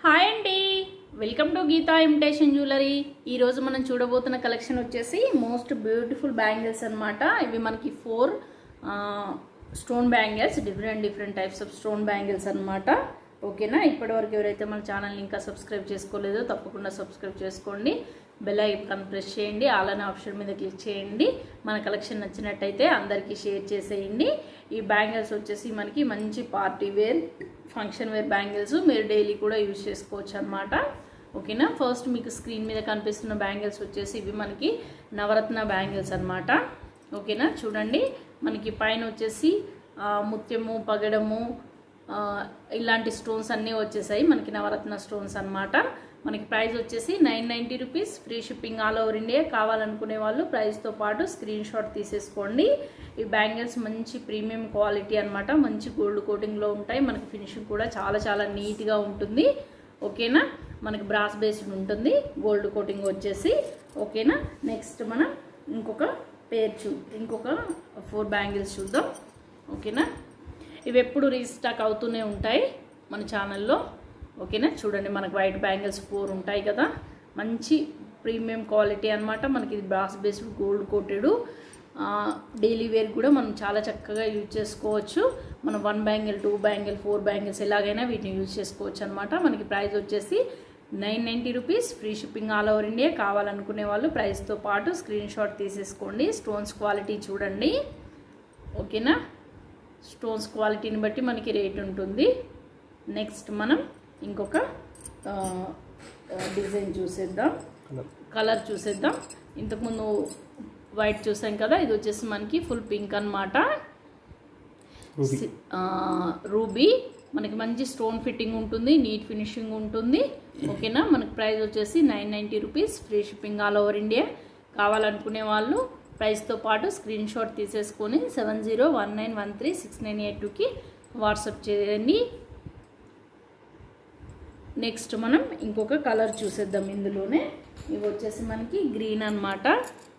hi అండి welcome to Geeta imitation jewellery ఈరోజు మనం చూడబోతున్న కలెక్షన్ వచ్చేసి మోస్ట్ బ్యూటిఫుల్ బ్యాంగిల్స్ అన్నమాట ఇవి మనకి four stone bangles different different types of stone bangles అన్నమాట ఓకేనా ఇప్పటివరకు ఎవరైతే మన ఛానల్ని ఇంకా సబ్స్క్రైబ్ చేసుకోలేదో తప్పకుండా సబ్స్క్రైబ్ చేసుకోండి బెల్ ఐకాన్ ప్రెస్ చేయండి ఆల్ అనే ఆప్షన్ మీద క్లిక్ చేయండి మన కలెక్షన్ నచ్చినట్టయితే అందరికీ షేర్ చేసేయండి ఈ బ్యాంగిల్స్ వచ్చేసి మనకి మంచి party wear function wear bangles మీరు డైలీ కూడా యూజ్ చేసుకోవచ్చు అనమాట ఓకేనా ఫస్ట్ మీకు స్క్రీన్ మీద కనిపిస్తున్న బ్యాంగిల్స్ వచ్చేసి ఇవి మనకి నవరత్న బ్యాంగిల్స్ అన్నమాట ఓకేనా చూడండి మనకి పైన వచ్చేసి ఆ, ముత్యము పగడము ఆ, ఇలాంటి స్టోన్స్ అన్నీ వచ్చేసాయి మనకి నవరత్న స్టోన్స్ అన్నమాట మనకి ప్రైస్ వచ్చేసి nine ninety rupees free shipping all over India కావాలనుకునే వాళ్ళు ప్రైస్తో పాటు స్క్రీన్ షాట్ తీసేసుకోండి ఈ బ్యాంగిల్స్ మంచి ప్రీమియం క్వాలిటీ అన్నమాట మంచి గోల్డ్ కోటింగ్లో ఉంటాయి మనకి ఫినిషింగ్ కూడా చాలా చాలా నీట్గా ఉంటుంది ఓకేనా మనకి బ్రాస్ బేస్డ్ ఉంటుంది గోల్డ్ కోటింగ్ వచ్చేసి ఓకేనా నెక్స్ట్ మనం ఇంకొక పేర్ చూ ఇంకొక ఫోర్ బ్యాంగిల్స్ చూద్దాం ఓకేనా ఇవి ఎప్పుడు రీస్టాక్ అవుతూనే ఉంటాయి మన ఛానల్లో ఓకేనా చూడండి మనకు వైట్ బ్యాంగిల్స్ ఫోర్ ఉంటాయి కదా మంచి ప్రీమియం క్వాలిటీ అన్నమాట మనకి ఇది brass based gold coated daily wear కూడా మనం చాలా చక్కగా యూజ్ చేసుకోవచ్చు మనం one bangle two bangle four bangles ఎలాగైనా వీటిని యూజ్ చేసుకోవచ్చు అనమాట మనకి ప్రైస్ వచ్చేసి nine ninety rupees free shipping all over India కావాలనుకునే వాళ్ళు ప్రైస్తో పాటు స్క్రీన్ షాట్ తీసేసుకోండి స్టోన్స్ క్వాలిటీ చూడండి ఓకేనా స్టోన్స్ క్వాలిటీని బట్టి మనకి రేట్ ఉంటుంది నెక్స్ట్ మనం ఇంకొక ఆ, ఆ, డిజైన్ చూసేద్దాం కలర్ చూసేద్దాం ఇంతకుముందు వైట్ చూసాం కదా ఇది వచ్చేసి మనకి ఫుల్ పింక్ అనమాట రూబీ మనకి మంచి స్టోన్ ఫిట్టింగ్ ఉంటుంది నీట్ ఫినిషింగ్ ఉంటుంది ఓకేనా మనకి ప్రైస్ వచ్చేసి nine ninety rupees free shipping all over India కావాలనుకునే వాళ్ళు ప్రైస్తో పాటు స్క్రీన్ షాట్ తీసేసుకొని seven zero one nine one three six nine eight టూకి వాట్సాప్ చేయండి నెక్స్ట్ మనం ఇంకొక కలర్ చూసేద్దాం ఇందులోనే ఇవి వచ్చేసి మనకి గ్రీన్ అన్నమాట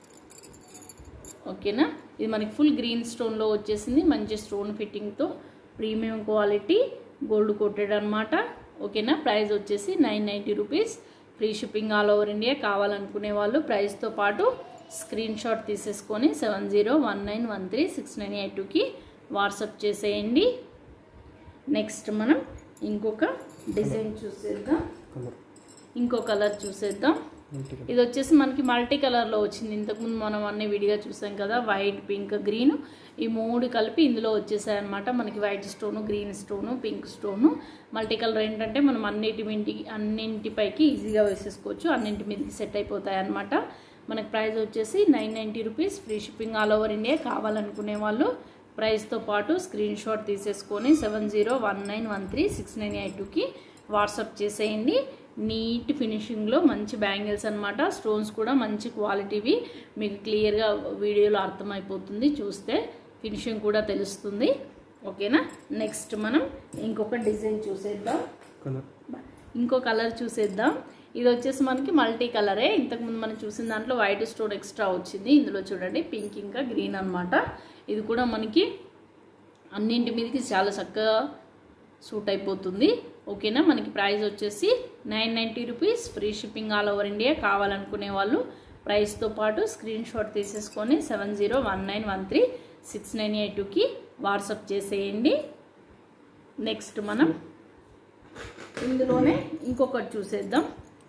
ఓకేనా ఇది మనకి ఫుల్ గ్రీన్ స్టోన్లో వచ్చేసింది మంచి స్టోన్ ఫిట్టింగ్తో ప్రీమియం క్వాలిటీ గోల్డ్ కోటెడ్ అనమాట ఓకేనా ప్రైస్ వచ్చేసి nine ninety rupees free shipping all over India కావాలనుకునే వాళ్ళు ప్రైస్తో పాటు స్క్రీన్ షాట్ తీసేసుకొని seven zero one nine one three six nine eight టూకి వాట్సాప్ చేసేయండి నెక్స్ట్ మనం ఇంకొక డిజైన్ చూసేద్దాం ఇంకో కలర్ చూసేద్దాం ఇది వచ్చేసి మనకి మల్టీ కలర్లో వచ్చింది ఇంతకుముందు మనం అన్ని విడిగా చూసాం కదా వైట్ పింక్ గ్రీన్ ఈ మూడు కలిపి ఇందులో వచ్చేసాయి అనమాట మనకి white stone green stone pink stone multi colour ఏంటంటే మనం అన్నిటి ఇంటి అన్నింటిపైకి ఈజీగా వేసేసుకోవచ్చు అన్నింటి మీదకి సెట్ అయిపోతాయి అనమాట మనకి ప్రైస్ వచ్చేసి nine ninety rupees free shipping all over India కావాలనుకునే వాళ్ళు ప్రైస్తో పాటు స్క్రీన్ షాట్ తీసేసుకొని seven zero one nine one three six nine eight టూకి వాట్సాప్ చేసేయండి నీట్ ఫినిషింగ్లో మంచి బ్యాంగిల్స్ అనమాట స్టోన్స్ కూడా మంచి క్వాలిటీవి మీకు క్లియర్గా వీడియోలో అర్థమైపోతుంది చూస్తే ఫినిషింగ్ కూడా తెలుస్తుంది ఓకేనా నెక్స్ట్ మనం ఇంకొక డిజైన్ చూసేద్దాం ఇంకో కలర్ చూసేద్దాం ఇది వచ్చేసి మనకి మల్టీ కలరే ఇంతకుముందు మనం చూసిన దాంట్లో వైట్ స్టోన్ ఎక్స్ట్రా వచ్చింది ఇందులో చూడండి పింక్ ఇంకా గ్రీన్ అన్నమాట ఇది కూడా మనకి అన్నింటి మీదకి చాలా చక్కగా సూట్ అయిపోతుంది ఓకేనా మనకి ప్రైస్ వచ్చేసి nine ninety rupees free shipping all over India కావాలనుకునే వాళ్ళు ప్రైస్తో పాటు స్క్రీన్ షాట్ తీసేసుకొని seven zero one nine one three six nine eight టూకి వాట్సాప్ చేసేయండి నెక్స్ట్ మనం ఇందులోనే ఇంకొకటి చూసేద్దాం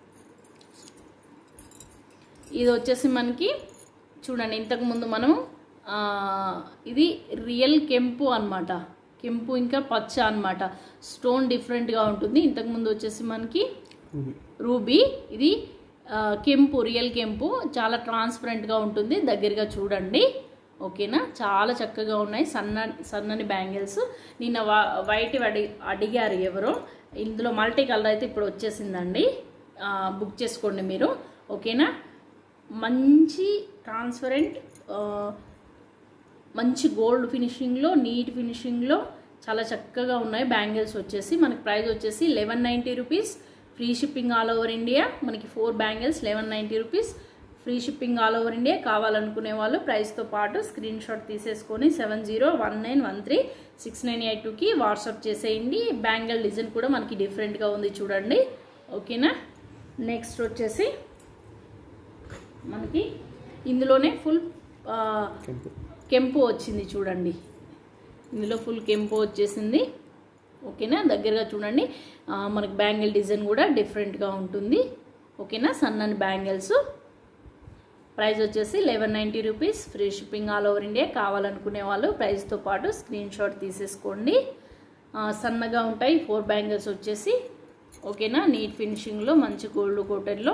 ఇది వచ్చేసి మనకి చూడండి ఇంతకుముందు మనం ఆ, ఇది రియల్ కెంపు అన్నమాట కెంపు ఇంకా పచ్చ అన్నమాట స్టోన్ డిఫరెంట్గా ఉంటుంది ఇంతకుముందు వచ్చేసి మనకి రూబీ ఇది ఆ, కెంపు రియల్ కెంపు చాలా ట్రాన్స్పరెంట్గా ఉంటుంది దగ్గరగా చూడండి ఓకేనా చాలా చక్కగా ఉన్నాయి సన్న సన్నని బ్యాంగిల్స్ నిన్న వా వైట్ అడి అడిగారు ఎవరో ఇందులో మల్టీ కలర్ అయితే ఇప్పుడు వచ్చేసిందండి ఆ, బుక్ చేసుకోండి మీరు ఓకేనా మంచి ట్రాన్స్పరెంట్ మంచి గోల్డ్ ఫినిషింగ్లో నీట్ ఫినిషింగ్లో చాలా చక్కగా ఉన్నాయి బ్యాంగిల్స్ వచ్చేసి మనకి ప్రైస్ వచ్చేసి eleven ninety rupees free shipping all over India మనకి four bangles eleven ninety rupees free shipping all over India కావాలనుకునే వాళ్ళు ప్రైస్తో పాటు స్క్రీన్ షాట్ తీసేసుకొని seven zero one nine one three six nine eight టూకి వాట్సాప్ చేసేయండి bangle design కూడా మనకి డిఫరెంట్గా ఉంది చూడండి ఓకేనా నెక్స్ట్ వచ్చేసి మనకి ఇందులోనే ఫుల్ ఆ, కెంపు కెంపు వచ్చింది చూడండి ఇందులో ఫుల్ కెంపు వచ్చేసింది ఓకేనా దగ్గరగా చూడండి ఆ, మనకి బ్యాంగిల్ డిజైన్ కూడా డిఫరెంట్గా ఉంటుంది ఓకేనా సన్నని బ్యాంగిల్స్ ప్రైస్ వచ్చేసి eleven ninety rupees free shipping all over India కావాలనుకునే వాళ్ళు ప్రైస్తో పాటు స్క్రీన్ షాట్ తీసేసుకోండి ఆ, సన్నగా ఉంటాయి ఫోర్ బ్యాంగిల్స్ వచ్చేసి ఓకేనా నీట్ ఫినిషింగ్లో మంచి గోల్డ్ కోటెడ్లో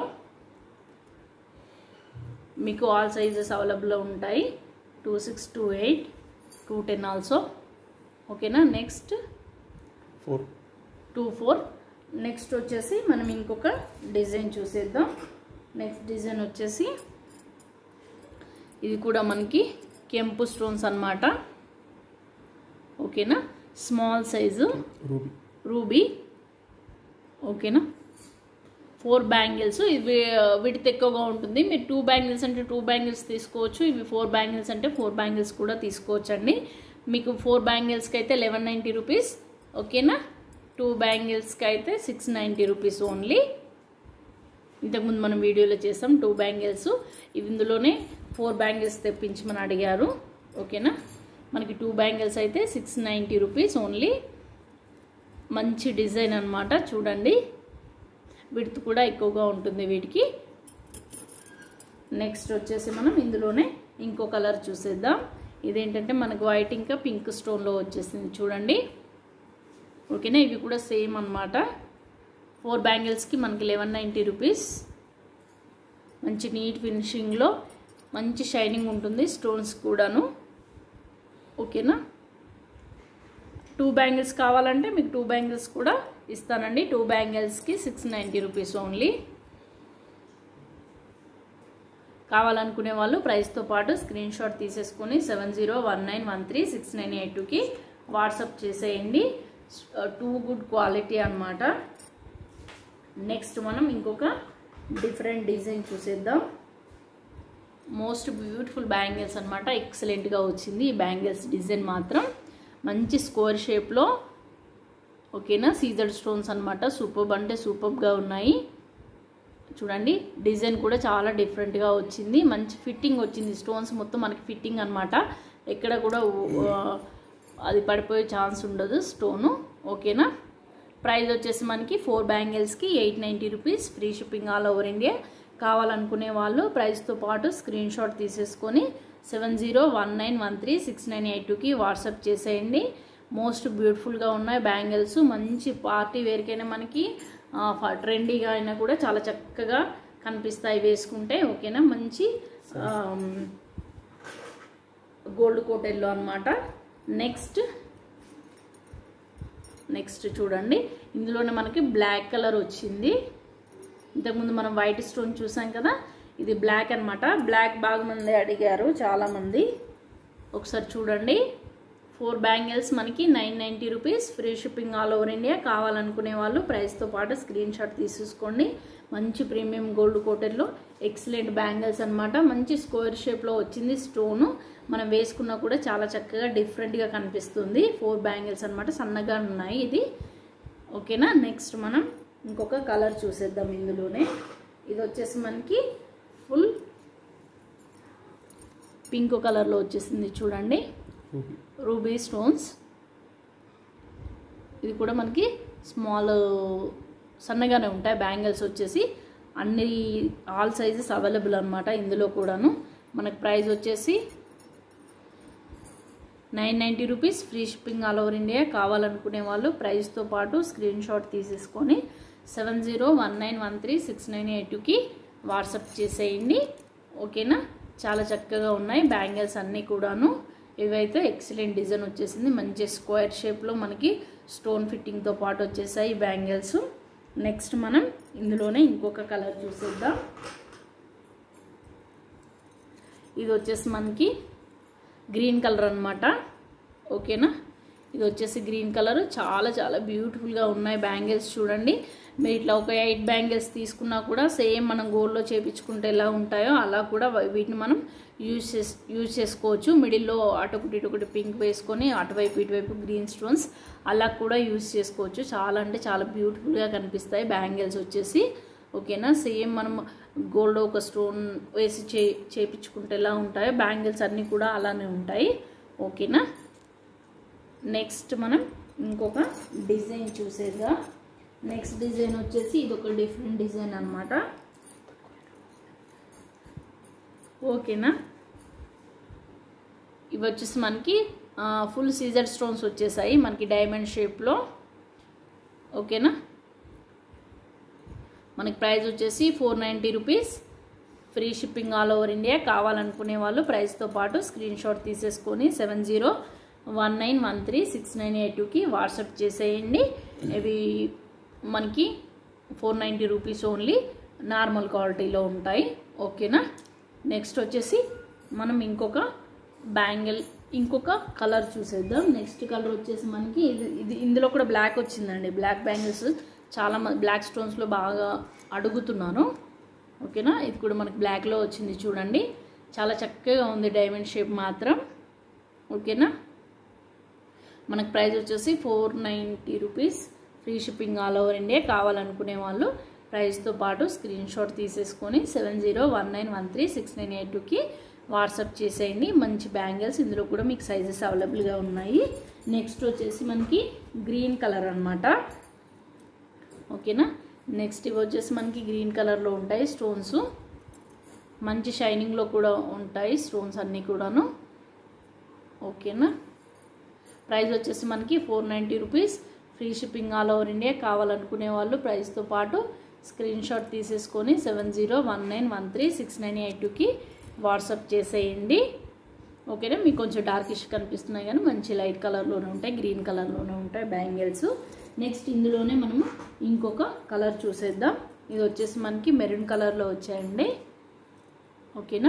మీకు ఆల్ సైజెస్ అవైలబుల్లో ఉంటాయి two six two eight two ten also ఓకేనా next four two four next వచ్చేసి మనం ఇంకొక డిజైన్ చూసేద్దాం నెక్స్ట్ డిజైన్ వచ్చేసి ఇది కూడా మనకి కెంపు స్టోన్స్ అన్నమాట ఓకేనా స్మాల్ సైజు రూబీ రూబీ ఓకేనా ఫోర్ బ్యాంగిల్స్ ఇవి విడిత్ ఎక్కువగా ఉంటుంది మీరు టూ బ్యాంగిల్స్ అంటే టూ బ్యాంగిల్స్ తీసుకోవచ్చు ఇవి ఫోర్ బ్యాంగిల్స్ అంటే ఫోర్ బ్యాంగిల్స్ కూడా తీసుకోవచ్చు అండి మీకు ఫోర్ బ్యాంగిల్స్కి అయితే లెవెన్ నైంటీ రూపీస్ ఓకేనా టూ బ్యాంగిల్స్కి అయితే సిక్స్ నైంటీ రూపీస్ ఓన్లీ ఇంతకుముందు మనం వీడియోలో చేసాం టూ బ్యాంగిల్స్ ఇవి ఇందులోనే ఫోర్ బ్యాంగిల్స్ తెప్పించమని అడిగారు ఓకేనా మనకి టూ బ్యాంగిల్స్ అయితే సిక్స్ నైంటీ రూపీస్ ఓన్లీ మంచి డిజైన్ అన్నమాట చూడండి విడ్త్ కూడా ఎక్కువగా ఉంటుంది వీటికి నెక్స్ట్ వచ్చేసి మనం ఇందులోనే ఇంకో కలర్ చూసేద్దాం ఇదేంటంటే మనకు వైట్ ఇంకా పింక్ స్టోన్లో వచ్చేసింది చూడండి ఓకేనా ఇవి కూడా సేమ్ అన్నమాట ఫోర్ బ్యాంగిల్స్కి మనకి లెవెన్ నైంటీ రూపీస్ మంచి నీట్ ఫినిషింగ్లో మంచి షైనింగ్ ఉంటుంది స్టోన్స్ కూడాను ఓకేనా టూ బ్యాంగిల్స్ కావాలంటే మీకు టూ బ్యాంగిల్స్ కూడా ఇస్తానండి టూ బ్యాంగిల్స్కి సిక్స్ నైంటీ రూపీస్ ఓన్లీ కావాలనుకునే వాళ్ళు ప్రైస్తో పాటు స్క్రీన్ షాట్ తీసేసుకొని seven zero one nine one three six nine eight టూకి వాట్సాప్ చేసేయండి టూ గుడ్ క్వాలిటీ అన్నమాట నెక్స్ట్ మనం ఇంకొక డిఫరెంట్ డిజైన్ చూసేద్దాం మోస్ట్ బ్యూటిఫుల్ బ్యాంగిల్స్ అనమాట ఎక్సలెంట్గా వచ్చింది ఈ బ్యాంగిల్స్ డిజైన్ మాత్రం మంచి స్క్వేర్ షేప్లో ఓకేనా సీజర్ స్టోన్స్ అనమాట సూపర్బ్ అంటే సూపర్బ్గా ఉన్నాయి చూడండి డిజైన్ కూడా చాలా డిఫరెంట్గా వచ్చింది మంచి ఫిట్టింగ్ వచ్చింది స్టోన్స్ మొత్తం మనకి ఫిట్టింగ్ అనమాట ఎక్కడ కూడా ఆ, అది పడిపోయే ఛాన్స్ ఉండదు స్టోను ఓకేనా ప్రైస్ వచ్చేసి మనకి ఫోర్ బ్యాంగిల్స్కి eight ninety rupees free shipping all over India కావాలనుకునే వాళ్ళు ప్రైస్తో పాటు స్క్రీన్ షాట్ తీసేసుకొని seven zero one nine one three six nine eight టూకి వాట్సాప్ చేసేయండి మోస్ట్ బ్యూటిఫుల్గా ఉన్నాయి బ్యాంగిల్స్ మంచి పార్టీ వేర్కైనా మనకి ట్రెండీగా అయినా కూడా చాలా చక్కగా కనిపిస్తాయి వేసుకుంటే ఓకేనా మంచి గోల్డ్ కోటెల్లో అనమాట నెక్స్ట్ నెక్స్ట్ చూడండి ఇందులోనే మనకి బ్లాక్ కలర్ వచ్చింది ఇంతకుముందు మనం వైట్ స్టోన్ చూసాం కదా ఇది బ్లాక్ అన్నమాట బ్లాక్ బాగా మంది అడిగారు చాలామంది ఒకసారి చూడండి ఫోర్ బ్యాంగిల్స్ మనకి nine ninety rupees free shipping all over India కావాలనుకునే వాళ్ళు ప్రైస్తో పాటు స్క్రీన్ షాట్ తీసేసుకోండి మంచి ప్రీమియం గోల్డ్ కోటెడ్లో ఎక్సలెంట్ బ్యాంగిల్స్ అన్నమాట మంచి స్క్వేర్ షేప్లో వచ్చింది స్టోను మనం వేసుకున్నా కూడా చాలా చక్కగా డిఫరెంట్గా కనిపిస్తుంది ఫోర్ బ్యాంగిల్స్ అన్నమాట సన్నగా ఉన్నాయి ఇది ఓకేనా నెక్స్ట్ మనం ఇంకొక కలర్ చూసేద్దాం ఇందులోనే ఇది వచ్చేసి మనకి ఫుల్ పింక్ కలర్లో వచ్చేసింది చూడండి రూబీ రూబీ స్టోన్స్ ఇది కూడా మనకి స్మాల్ సన్నగానే ఉంటాయి బ్యాంగిల్స్ వచ్చేసి అన్ని ఆల్ సైజెస్ అవైలబుల్ అనమాట ఇందులో కూడాను మనకు ప్రైస్ వచ్చేసి nine ninety rupees free shipping all over India కావాలనుకునే వాళ్ళు ప్రైస్తో పాటు స్క్రీన్ షాట్ తీసేసుకొని seven zero one nine one three six nine eight టూకి వాట్సాప్ చేసేయండి ఓకేనా చాలా చక్కగా ఉన్నాయి బ్యాంగిల్స్ అన్నీ కూడాను ఇవైతే ఎక్సలెంట్ డిజైన్ వచ్చేసింది మంచి స్క్వేర్ షేప్లో మనకి స్టోన్ ఫిట్టింగ్తో పాటు వచ్చేసాయి బ్యాంగిల్స్ నెక్స్ట్ మనం ఇందులోనే ఇంకొక కలర్ చూసేద్దాం ఇది వచ్చేసి మనకి గ్రీన్ కలర్ అనమాట ఓకేనా ఇది వచ్చేసి గ్రీన్ కలర్ చాలా చాలా బ్యూటిఫుల్గా ఉన్నాయి బ్యాంగిల్స్ చూడండి మీరు ఇట్లా ఒక ఎయిట్ బ్యాంగిల్స్ తీసుకున్నా కూడా సేమ్ మనం గోల్డ్లో చేపించుకుంటే ఎలా ఉంటాయో అలా కూడా వా- వీటిని మనం యూజ్ చేస్ యూజ్ చేసుకోవచ్చు మిడిల్లో అటొకటి ఇటొకటి పింక్ వేసుకొని అటువైపు ఇటువైపు గ్రీన్ స్టోన్స్ అలా కూడా యూజ్ చేసుకోవచ్చు చాలా అంటే చాలా బ్యూటిఫుల్గా కనిపిస్తాయి బ్యాంగిల్స్ వచ్చేసి ఓకేనా సేమ్ మనం గోల్డ్ ఒక స్టోన్ వేసి చే చేపించుకుంటే ఎలా ఉంటాయో బ్యాంగిల్స్ అన్నీ కూడా అలానే ఉంటాయి ఓకేనా నెక్స్ట్ మనం ఇంకొక డిజైన్ చూసేద్దాం నెక్స్ట్ డిజైన్ వచ్చేసి ఇది ఒక డిఫరెంట్ డిజైన్ అనమాట ఓకేనా ఇవి వచ్చేసి మనకి ఫుల్ సీజర్ స్టోన్స్ వచ్చేసాయి మనకి డైమండ్ షేప్లో ఓకేనా మనకి ప్రైస్ వచ్చేసి four ninety rupees free shipping all over India కావాలనుకునే వాళ్ళు ప్రైస్తో పాటు స్క్రీన్ షాట్ తీసేసుకొని seven zero one nine one three six nine eight టూకి వాట్సాప్ చేసేయండి ఇవి మనకి four ninety rupees only normal క్వాలిటీలో ఉంటాయి ఓకేనా నెక్స్ట్ వచ్చేసి మనం ఇంకొక బ్యాంగిల్ ఇంకొక కలర్ చూసేద్దాం నెక్స్ట్ కలర్ వచ్చేసి మనకి ఇది ఇది ఇందులో కూడా బ్లాక్ వచ్చిందండి బ్లాక్ బ్యాంగిల్స్ చాలా మంది బ్లాక్ స్టోన్స్లో బాగా అడుగుతున్నాను ఓకేనా ఇది కూడా మనకి బ్లాక్లో వచ్చింది చూడండి చాలా చక్కగా ఉంది డైమండ్ షేప్ మాత్రం ఓకేనా మనకు ప్రైస్ వచ్చేసి four ninety rupees free shipping all over India కావాలనుకునే వాళ్ళు ప్రైస్తో పాటు స్క్రీన్ షాట్ తీసేసుకొని seven zero one nine one three six nine eight టూకి వాట్సాప్ చేసేయండి మంచి బ్యాంగిల్స్ ఇందులో కూడా మీకు సైజెస్ అవైలబుల్గా ఉన్నాయి నెక్స్ట్ వచ్చేసి మనకి గ్రీన్ కలర్ అనమాట ఓకేనా నెక్స్ట్ ఇవి వచ్చేసి మనకి గ్రీన్ కలర్లో ఉంటాయి స్టోన్స్ మంచి షైనింగ్లో కూడా ఉంటాయి స్టోన్స్ అన్నీ కూడాను ఓకేనా ప్రైస్ వచ్చేసి మనకి four ninety rupees free shipping all over India కావాలనుకునే వాళ్ళు ప్రైస్తో పాటు స్క్రీన్ షాట్ తీసేసుకొని seven zero one nine one three six nine eight టూకి వాట్సాప్ చేసేయండి ఓకేనా మీకు కొంచెం డార్కిష్ కనిపిస్తున్నాయి కానీ మంచి లైట్ కలర్లోనే ఉంటాయి గ్రీన్ కలర్లోనే ఉంటాయి బ్యాంగిల్స్ నెక్స్ట్ ఇందులోనే మనము ఇంకొక కలర్ చూసేద్దాం ఇది వచ్చేసి మనకి మెరూన్ కలర్లో వచ్చాయండి ఓకేనా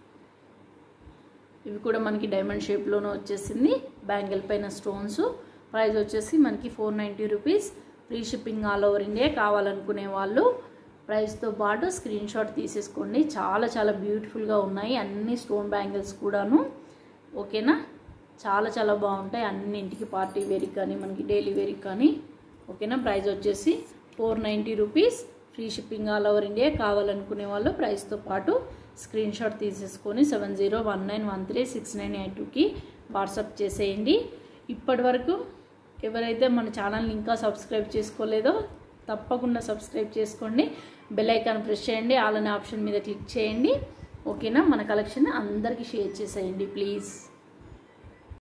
ఇవి కూడా మనకి డైమండ్ షేప్లోనే వచ్చేసింది బ్యాంగిల్ పైన స్టోన్స్ ప్రైస్ వచ్చేసి మనకి four ninety rupees free shipping all over India కావాలనుకునే వాళ్ళు ప్రైస్తో పాటు స్క్రీన్ షాట్ తీసేసుకోండి చాలా చాలా బ్యూటిఫుల్గా ఉన్నాయి అన్ని స్టోన్ బ్యాంగిల్స్ కూడాను ఓకేనా చాలా చాలా బాగుంటాయి అన్ని ఇంటికి పార్టీ వేర్కి కానీ మనకి డైలీ వేర్కి కానీ ఓకేనా ప్రైస్ వచ్చేసి four ninety rupees free shipping all over India కావాలనుకునే వాళ్ళు ప్రైస్తో పాటు స్క్రీన్ షాట్ తీసేసుకొని seven zero one nine one three six nine eight టూకి వాట్సాప్ చేసేయండి ఇప్పటి వరకు ఎవరైతే మన ఛానల్ని ఇంకా సబ్స్క్రైబ్ చేసుకోలేదో తప్పకుండా సబ్స్క్రైబ్ చేసుకోండి బెల్ ఐకాన్ ప్రెస్ చేయండి ఆల్ అనే ఆప్షన్ మీద క్లిక్ చేయండి ఓకేనా మన కలెక్షన్ అందరికీ షేర్ చేసేయండి ప్లీజ్